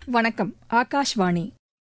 வணக்கம் ஆகாஷ்வாணி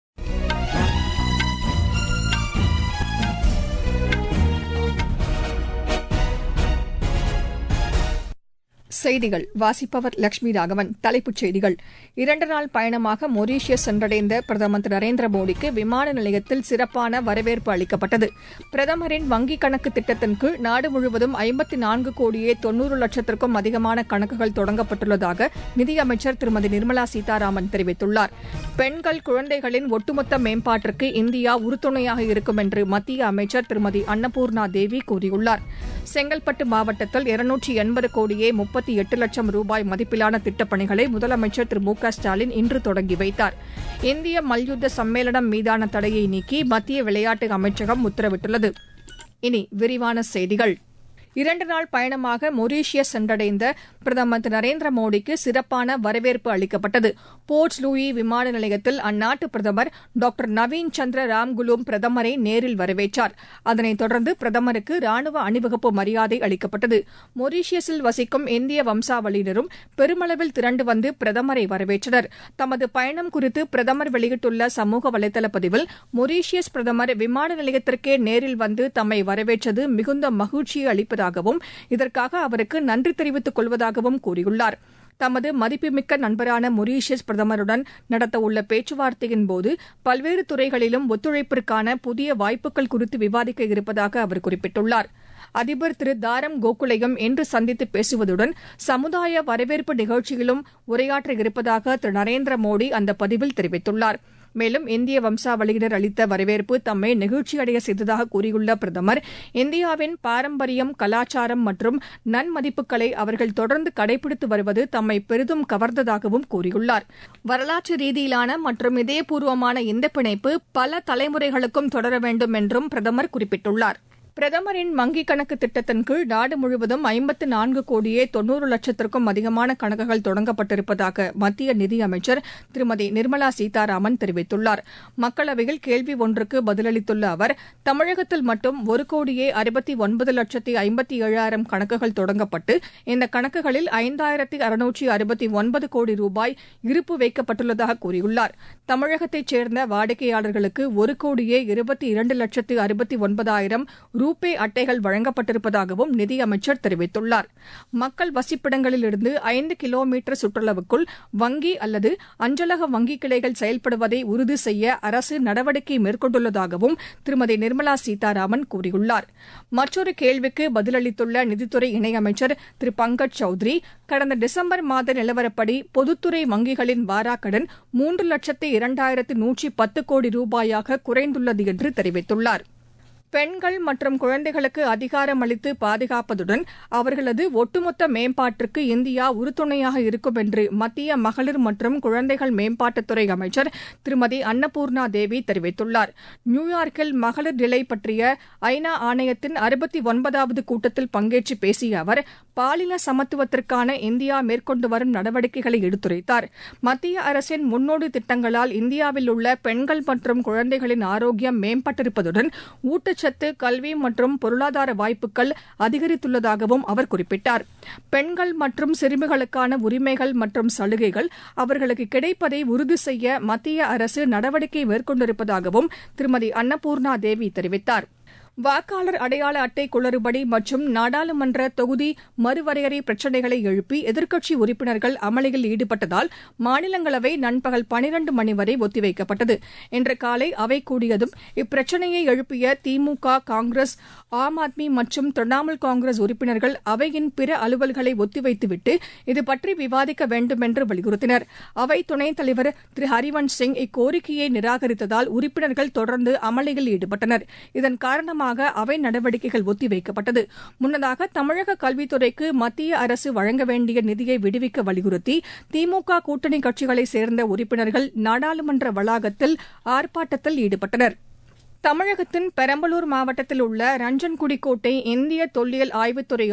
செய்திகள் வாசிப்பவர் லட்சுமி ராகவன் தலைப்புச் செய்திகள் இரண்டு நாள் பயணமாக மொரீஷியஸ் சென்றடைந்த பிரதமர் திரு நரேந்திர மோடிக்கு விமான நிலையத்தில் சிறப்பான வரவேற்பு அளிக்கப்பட்டது பிரதமரின் வங்கிக் கணக்கு திட்டத்தின் கீழ் நாடு முழுவதும் ஐம்பத்தி நான்கு கோடியே தொன்னூறு லட்சத்திற்கும் அதிகமான கணக்குகள் தொடங்கப்பட்டுள்ளதாக நிதியமைச்சர் திருமதி நிர்மலா சீதாராமன் தெரிவித்துள்ளார் பெண்கள் குழந்தைகளின் ஒட்டுமொத்த மேம்பாட்டிற்கு இந்தியா உறுதுணையாக இருக்கும் என்று மத்திய அமைச்சர் திருமதி அன்னபூர்ணா தேவி கூறியுள்ளார் செங்கல்பட்டு மாவட்டத்தில் இருநூற்றி எண்பது கோடியே முப்பத்தி எட்டு லட்சம் ரூபாய் மதிப்பிலான திட்டப் பணிகளை முதலமைச்சர் திரு மு க ஸ்டாலின் இன்று தொடங்கி வைத்தார் இந்திய மல்யுத்த சம்மேளனம் மீதான தடையை நீக்கி மத்திய விளையாட்டு அமைச்சகம் உத்தரவிட்டுள்ளது இனி விரிவான செய்திகள் இரண்டு நாள் பயணமாக மொரீஷியஸ் சென்றடைந்த பிரதமர் திரு நரேந்திர மோடிக்கு சிறப்பான வரவேற்பு அளிக்கப்பட்டது போர்ட் லூயி விமான நிலையத்தில் அந்நாட்டு பிரதமர் டாக்டர் நவீன் சந்திர ராம்குலூம் பிரதமரை நேரில் வரவேற்றார் அதனைத் தொடர்ந்து பிரதமருக்கு ராணுவ அணிவகுப்பு மரியாதை அளிக்கப்பட்டது மொரீஷியஸில் வசிக்கும் இந்திய வம்சாவளியினரும் பெருமளவில் திரண்டு வந்து பிரதமரை வரவேற்றனர் தமது பயணம் குறித்து பிரதமர் வெளியிட்டுள்ள சமூக வலைதள பதிவில் மொரீஷியஸ் பிரதமர் விமான நிலையத்திற்கே நேரில் வந்து தம்மை வரவேற்றது மிகுந்த மகிழ்ச்சியை அளிப்பதாக இருப்பதாகவும் இதற்காக அவருக்கு நன்றி தெரிவித்துக் கொள்வதாகவும் கூறியுள்ளார் தமது மதிப்புமிக்க நண்பரான மொரீஷியஸ் பிரதமருடன் நடத்தவுள்ள பேச்சுவார்த்தையின்போது பல்வேறு துறைகளிலும் ஒத்துழைப்பிற்கான புதிய வாய்ப்புகள் குறித்து விவாதிக்க இருப்பதாக அவர் குறிப்பிட்டுள்ளார் அதிபர் திரு தாரம் கோகுலையும் இன்று சந்தித்து பேசுவதுடன் சமுதாய வரவேற்பு நிகழ்ச்சியிலும் உரையாற்ற இருப்பதாக திரு நரேந்திர மோடி அந்த பதிவில் தெரிவித்துள்ளார் மேலும் இந்திய வம்சாவளியினர் அளித்த வரவேற்பு தம்மை நெகிழ்ச்சியடைய செய்ததாக கூறியுள்ள பிரதமர் இந்தியாவின் பாரம்பரியம் கலாச்சாரம் மற்றும் நன்மதிப்புகளை அவர்கள் தொடர்ந்து கடைபிடித்து வருவது தம்மை பெரிதும் கவர்ந்ததாகவும் கூறியுள்ளார் வரலாற்று ரீதியிலான மற்றும் இதயபூர்வமான இந்த பிணைப்பு பல தலைமுறைகளுக்கும் தொடர வேண்டும் என்றும் பிரதமர் குறிப்பிட்டுள்ளார் பிரதமரின் வங்கிக் கணக்கு திட்டத்தின் கீழ் நாடு முழுவதும் ஐம்பத்து நான்கு கோடியே தொன்னூறு லட்சத்திற்கும் அதிகமான கணக்குகள் தொடங்கப்பட்டிருப்பதாக மத்திய நிதியமைச்சர் திருமதி நிர்மலா சீதாராமன் தெரிவித்துள்ளார் மக்களவையில் கேள்வி ஒன்றுக்கு பதிலளித்துள்ள அவர் தமிழகத்தில் மட்டும் ஒரு கோடியே அறுபத்தி ஒன்பது லட்சத்தி ஐம்பத்தி ஏழாயிரம் கணக்குகள் தொடங்கப்பட்டு இந்த கணக்குகளில் ஐந்தாயிரத்தி அறுநூற்றி அறுபத்தி ஒன்பது கோடி ரூபாய் இருப்பு வைக்கப்பட்டுள்ளதாக கூறியுள்ளார் தமிழகத்தைச் சேர்ந்த வாடிக்கையாளர்களுக்கு ஒரு கோடியே இருபத்தி இரண்டு லட்சத்து அறுபத்தி ஒன்பதாயிரம் ரூபே அட்டைகள் வழங்கப்பட்டிருப்பதாகவும் நிதியமைச்சர் தெரிவித்துள்ளார் மக்கள் வசிப்பிடங்களிலிருந்து ஐந்து கிலோமீட்டர் சுற்றளவுக்குள் வங்கி அல்லது அஞ்சலக வங்கிக் கிளைகள் செயல்படுவதை உறுதி செய்ய அரசு நடவடிக்கை மேற்கொண்டுள்ளதாகவும் திருமதி நிர்மலா சீதாராமன் கூறியுள்ளார் மற்றொரு கேள்விக்கு பதிலளித்துள்ள நிதித்துறை இணையமைச்சர் திரு பங்கஜ் சௌத்ரி கடந்த டிசம்பர் மாத நிலவரப்படி பொதுத்துறை வங்கிகளின் வாராக்கடன் மூன்று லட்சத்து இரண்டாயிரத்து நூற்றி பத்து கோடி ரூபாயாக குறைந்துள்ளது என்று தெரிவித்துள்ளாா் பெண்கள் மற்றும் குழந்தைகளுக்கு அதிகாரம் அளித்து பாதுகாப்பதுடன் அவர்களது ஒட்டுமொத்த மேம்பாட்டிற்கு இந்தியா உறுதுணையாக இருக்கும் என்று மத்திய மகளிர் மற்றும் குழந்தைகள் மேம்பாட்டுத்துறை அமைச்சர் திருமதி அன்னபூர்ணா தேவி தெரிவித்துள்ளார் நியூயார்க்கில் மகளிர் நிலை பற்றிய ஐநா ஆணையத்தின் அறுபத்தி ஒன்பதாவது கூட்டத்தில் பங்கேற்று பேசிய அவர் பாலின சமத்துவத்திற்கான இந்தியா மேற்கொண்டு வரும் நடவடிக்கைகளை எடுத்துரைத்தார் மத்திய அரசின் முன்னோடி திட்டங்களால் இந்தியாவில் உள்ள பெண்கள் மற்றும் குழந்தைகளின் ஆரோக்கியம் மேம்பட்டிருப்பதுடன் ஊட்டச்சத்து ஊட்டச்சத்து கல்வி மற்றும் பொருளாதார வாய்ப்புகள் அதிகரித்துள்ளதாகவும் அவர் குறிப்பிட்டார் பெண்கள் மற்றும் சிறுமிகளுக்கான உரிமைகள் மற்றும் சலுகைகள் அவர்களுக்கு கிடைப்பதை உறுதி செய்ய மத்திய அரசு நடவடிக்கை மேற்கொண்டிருப்பதாகவும் திருமதி அன்னபூர்ணா தேவி தெரிவித்தார் வாக்காளர் அடையாள அட்டை குளறுபடி மற்றும் நாடாளுமன்ற தொகுதி மறுவரையறை பிரச்சினைகளை எழுப்பி எதிர்க்கட்சி உறுப்பினர்கள் அமளியில் ஈடுபட்டதால் மாநிலங்களவை நண்பகல் பனிரண்டு மணி வரை ஒத்திவைக்கப்பட்டது இன்று காலை அவை கூடியதும் இப்பிரச்சினையை எழுப்பிய திமுக காங்கிரஸ் ஆம் ஆத்மி மற்றும் திரிணாமுல் காங்கிரஸ் உறுப்பினர்கள் அவையின் பிற அலுவல்களை ஒத்திவைத்துவிட்டு இதுபற்றி விவாதிக்க வேண்டும் என்று வலியுறுத்தினர் அவை துணைத் தலைவர் திரு ஹரிவன்ஷ் சிங் இக்கோரிக்கையை நிராகரித்ததால் உறுப்பினர்கள் தொடர்ந்து அமளியில் ஈடுபட்டனர் இதன் காரணமாக காரணமாக அவை நடவடிக்கைகள் ஒத்திவைக்கப்பட்டது முன்னதாக தமிழக கல்வித்துறைக்கு மத்திய அரசு வழங்க வேண்டிய நிதியை விடுவிக்க வலியுறுத்தி திமுக கூட்டணி கட்சிகளைச் சேர்ந்த உறுப்பினர்கள் நாடாளுமன்ற வளாகத்தில் ஆர்ப்பாட்டத்தில் ஈடுபட்டனர் தமிழகத்தின் பெரம்பலூர் மாவட்டத்தில் உள்ள ரஞ்சன்குடி கோட்டை இந்திய தொல்லியல் ஆய்வுத்துறையால்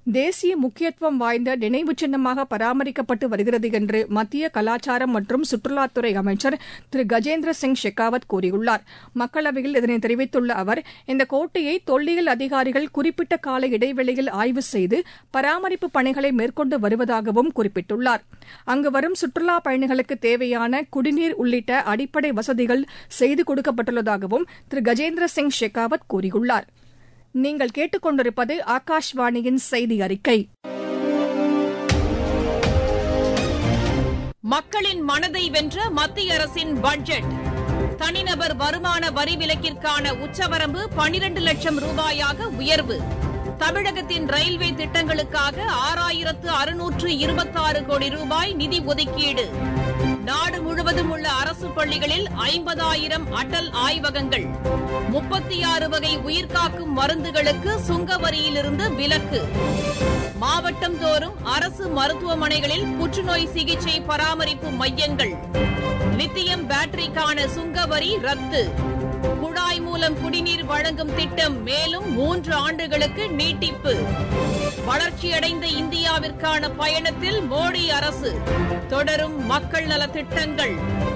தேசிய முக்கியத்துவம் வாய்ந்த நினைவு சின்னமாக பராமரிக்கப்பட்டு வருகிறது என்று மத்திய கலாச்சாரம் மற்றும் சுற்றுலாத்துறை அமைச்சர் திரு கஜேந்திர சிங் ஷெகாவத் கூறியுள்ளார் மக்களவையில் இதனை தெரிவித்துள்ள அவர் இந்த கோட்டையை தொல்லியல் அதிகாரிகள் குறிப்பிட்ட கால இடைவெளியில் ஆய்வு செய்து பராமரிப்பு பணிகளை மேற்கொண்டு வருவதாகவும் குறிப்பிட்டுள்ளார் அங்கு வரும் சுற்றுலா பயணிகளுக்கு தேவையான குடிநீர் உள்ளிட்ட அடிப்படை வசதிகள் செய்து கொடுக்கப்பட்டுள்ளதாகவும் திரு கஜேந்திர சிங் ஷெகாவத் கூறியுள்ளார் நீங்கள் கேட்டுக்கொண்டிருப்பது ஆகாஷ்வாணியின் செய்தி அறிக்கை மக்களின் மனதை வென்ற மத்திய அரசின் பட்ஜெட் தனிநபர் வருமான வரி விலக்கிற்கான உச்சவரம்பு பனிரண்டு லட்சம் ரூபாயாக உயர்வு தமிழகத்தின் ரயில்வே திட்டங்களுக்காக ஆறாயிரத்து அறுநூற்று இருபத்தாறு கோடி ரூபாய் நிதி ஒதுக்கீடு நாடு முழுவதும் உள்ள அரசு பள்ளிகளில் ஐம்பதாயிரம் அடல் ஆய்வகங்கள் முப்பத்தி ஆறு வகை உயிர்காக்கும் மருந்துகளுக்கு சுங்க வரியிலிருந்து விலக்கு மாவட்டம் தோறும் அரசு மருத்துவமனைகளில் புற்றுநோய் சிகிச்சை பராமரிப்பு மையங்கள் லித்தியம் பேட்டரிக்கான சுங்க வரி ரத்து குழாய் மூலம் குடிநீர் வழங்கும் திட்டம் மேலும் மூன்று ஆண்டுகளுக்கு நீட்டிப்பு வளர்ச்சியடைந்த இந்தியாவிற்கான பயணத்தில் மோடி அரசு தொடரும் மக்கள் நலத் திட்டங்கள்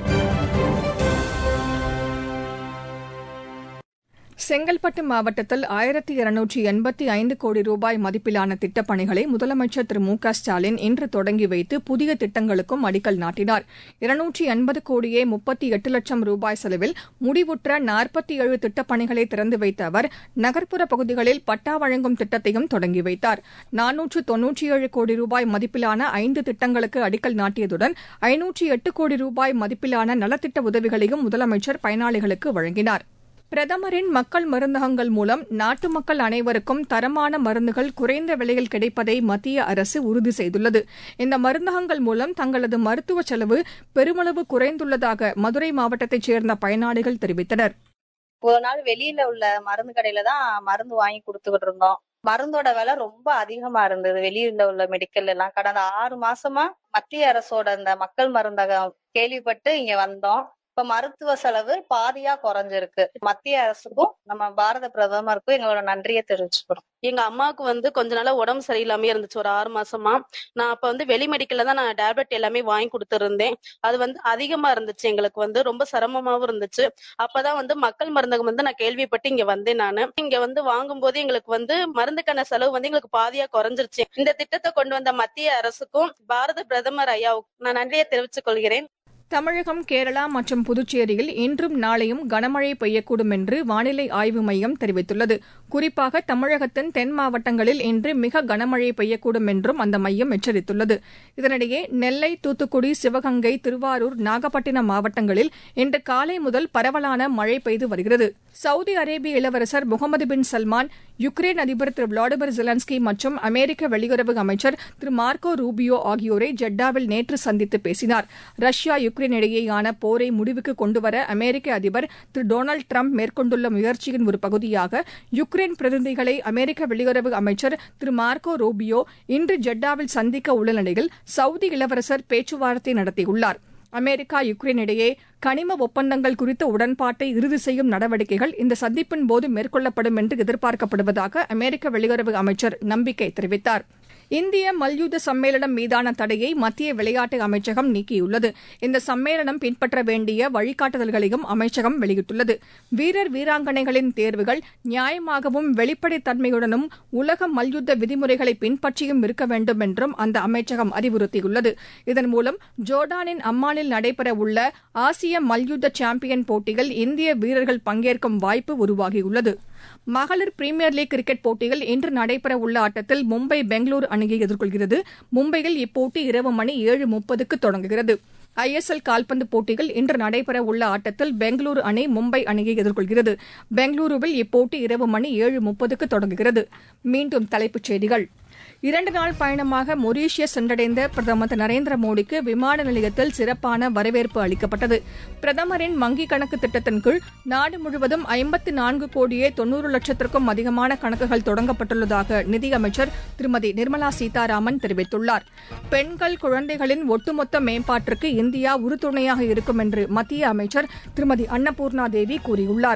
செங்கல்பட்டு மாவட்டத்தில் ஆயிரத்தி இருநூற்றி எண்பத்தி ஐந்து கோடி ரூபாய் மதிப்பிலான திட்டப் பணிகளை முதலமைச்சர் திரு மு க ஸ்டாலின் இன்று தொடங்கி வைத்து புதிய திட்டங்களுக்கும் அடிக்கல் நாட்டினார் இருநூற்றி எண்பது கோடியே முப்பத்தி எட்டு லட்சம் ரூபாய் செலவில் முடிவுற்ற நாற்பத்தி ஏழு திட்டப் பணிகளை திறந்து வைத்த அவர் நகர்ப்புற பகுதிகளில் பட்டா வழங்கும் திட்டத்தையும் தொடங்கி வைத்தார் நானூற்று தொன்னூற்றி ஏழு கோடி ரூபாய் மதிப்பிலான ஐந்து திட்டங்களுக்கு அடிக்கல் நாட்டியதுடன் ஐநூற்றி எட்டு கோடி ரூபாய் மதிப்பிலான நலத்திட்ட உதவிகளையும் முதலமைச்சர் பயனாளிகளுக்கு வழங்கினார் பிரதமரின் மக்கள் மருந்தகங்கள் மூலம் நாட்டு மக்கள் அனைவருக்கும் தரமான மருந்துகள் குறைந்த விலையில் கிடைப்பதை மத்திய அரசு உறுதி செய்துள்ளது இந்த மருந்தகங்கள் மூலம் தங்களது மருத்துவ செலவு பெருமளவு குறைந்துள்ளதாக மதுரை மாவட்டத்தைச் சேர்ந்த பயனாளிகள் தெரிவித்தனர் ஒரு நாள் வெளியில உள்ள மருந்து கடையில தான் மருந்து வாங்கி கொடுத்துக்கிட்டு இருந்தோம் மருந்தோட விலை ரொம்ப அதிகமா இருந்தது வெளியில உள்ள மெடிக்கல் எல்லாம் கடந்த ஆறு மாசமா மத்திய அரசோட இந்த மக்கள் மருந்தகம் கேள்விப்பட்டு இங்க வந்தோம் இப்ப மருத்துவ செலவு பாதியா குறைஞ்சிருக்கு மத்திய அரசுக்கும் நம்ம பாரத பிரதமருக்கும் எங்களோட நன்றியை தெரிவிச்சுக்கிறோம் எங்க அம்மாவுக்கு வந்து கொஞ்ச நாளா உடம்பு சரியில்லாம இருந்துச்சு ஒரு ஆறு மாசமா நான் அப்ப வந்து வெளி மெடிக்கல்ல தான் நான் டேப்லெட் எல்லாமே வாங்கி கொடுத்துருந்தேன் அது வந்து அதிகமா இருந்துச்சு எங்களுக்கு வந்து ரொம்ப சிரமமாவும் இருந்துச்சு அப்பதான் வந்து மக்கள் மருந்தகம் வந்து நான் கேள்விப்பட்டு இங்க வந்தேன் நானு இங்க வந்து வாங்கும் போது எங்களுக்கு வந்து மருந்துக்கான செலவு வந்து எங்களுக்கு பாதியா குறைஞ்சிருச்சு இந்த திட்டத்தை கொண்டு வந்த மத்திய அரசுக்கும் பாரத பிரதமர் ஐயாவுக்கும் நான் நன்றியை தெரிவித்துக் கொள்கிறேன் தமிழகம் கேரளா மற்றும் புதுச்சேரியில் இன்றும் நாளையும் கனமழை பெய்யக்கூடும் என்று வானிலை ஆய்வு மையம் தெரிவித்துள்ளது குறிப்பாக தமிழகத்தின் தென் மாவட்டங்களில் இன்று மிக கனமழை பெய்யக்கூடும் என்றும் அந்த மையம் எச்சரித்துள்ளது இதனிடையே நெல்லை தூத்துக்குடி சிவகங்கை திருவாரூர் நாகப்பட்டினம் மாவட்டங்களில் இன்று காலை முதல் பரவலான மழை பெய்து வருகிறது சவுதி அரேபிய இளவரசர் முகமது பின் சல்மான் யுக்ரைன் அதிபர் திரு விளாடிமிர் ஜெலன்ஸ்கி மற்றும் அமெரிக்க வெளியுறவு அமைச்சர் திரு மார்க்கோ ரூபியோ ஆகியோரை ஜெட்டாவில் நேற்று சந்தித்து பேசினார் ரஷ்யா யுக்ரைன் இடையேயான போரை முடிவுக்கு கொண்டுவர அமெரிக்க அதிபர் திரு டொனால்டு டிரம்ப் மேற்கொண்டுள்ள முயற்சியின் ஒரு பகுதியாக யுக்ரைன் பிரதிநிதிகளை அமெரிக்க வெளியுறவு அமைச்சர் திரு மார்க்கோ ரூபியோ இன்று ஜெட்டாவில் சந்திக்க உள்ள நிலையில் சவுதி இளவரசர் பேச்சுவார்த்தை நடத்தியுள்ளார் அமெரிக்கா யுக்ரைன் இடையே கனிம ஒப்பந்தங்கள் குறித்த உடன்பாட்டை இறுதி செய்யும் நடவடிக்கைகள் இந்த சந்திப்பின் போது மேற்கொள்ளப்படும் என்று எதிர்பார்க்கப்படுவதாக அமெரிக்க வெளியுறவு அமைச்சர் நம்பிக்கை தெரிவித்தார் இந்திய மல்யுத்த சம்மேளனம் மீதான தடையை மத்திய விளையாட்டு அமைச்சகம் நீக்கியுள்ளது இந்த சம்மேளனம் பின்பற்ற வேண்டிய வழிகாட்டுதல்களையும் அமைச்சகம் வெளியிட்டுள்ளது வீரர் வீராங்கனைகளின் தேர்வுகள் நியாயமாகவும் வெளிப்படைத்தன்மையுடனும் உலக மல்யுத்த விதிமுறைகளை பின்பற்றியும் இருக்க வேண்டும் என்றும் அந்த அமைச்சகம் அறிவுறுத்தியுள்ளது இதன் மூலம் ஜோர்டானின் அம்மானில் நடைபெறவுள்ள ஆசிய மல்யுத்த சாம்பியன் போட்டியில் இந்திய வீரர்கள் பங்கேற்கும் வாய்ப்பு உருவாகியுள்ளது மகளிர் பிரீமியர் லீக் கிரிக்கெட் போட்டியில் இன்று நடைபெறவுள்ள ஆட்டத்தில் மும்பை பெங்களூரு அணியை எதிர்கொள்கிறது மும்பையில் இப்போட்டி இரவு மணி ஏழு முப்பதுக்கு தொடங்குகிறது ஐஎஸ்எல் கால்பந்து போட்டியில் இன்று நடைபெறவுள்ள ஆட்டத்தில் பெங்களூரு அணி மும்பை அணியை எதிர்கொள்கிறது பெங்களூருவில் இப்போட்டி இரவு மணி ஏழு முப்பதுக்கு தொடங்குகிறது மீண்டும் தலைப்புச் செய்திகள் இரண்டு நாள் பயணமாக மொரீஷியஸ் சென்றடைந்த பிரதமர் திரு நரேந்திர மோடிக்கு விமான நிலையத்தில் சிறப்பான வரவேற்பு அளிக்கப்பட்டது பிரதமரின் வங்கிக் கணக்கு திட்டத்தின் கீழ் நாடு முழுவதும் ஐம்பத்து நான்கு கோடியே தொன்னூறு லட்சத்திற்கும் அதிகமான கணக்குகள் தொடங்கப்பட்டுள்ளதாக நிதியமைச்சர் திருமதி நிர்மலா சீதாராமன் தெரிவித்துள்ளார் பெண்கள் குழந்தைகளின் ஒட்டுமொத்த மேம்பாட்டிற்கு இந்தியா உறுதுணையாக இருக்கும் என்று மத்திய அமைச்சர் திருமதி அன்னபூர்ணா தேவி கூறியுள்ளார்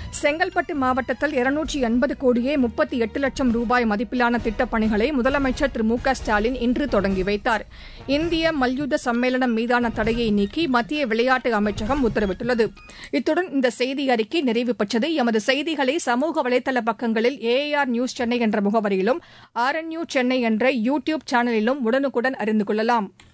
செங்கல்பட்டு மாவட்டத்தில் இருநூற்றி எண்பது கோடியே முப்பத்தி எட்டு லட்சம் ரூபாய் மதிப்பிலான திட்டப் பணிகளை முதலமைச்சர் திரு மு க ஸ்டாலின் இன்று தொடங்கி வைத்தார் இந்திய மல்யுத்த சம்மேளனம் மீதான தடையை நீக்கி மத்திய விளையாட்டு அமைச்சகம் உத்தரவிட்டுள்ளது இத்துடன் இந்த செய்தி அறிக்கை நிறைவு பெற்றது எமது செய்திகளை சமூக வலைதள பக்கங்களில் ஏஆர் நியூஸ் சென்னை என்ற முகவரியிலும் ஆர் என் சென்னை என்ற யூ டியூப் சேனலிலும் உடனுக்குடன் அறிந்து கொள்ளலாம்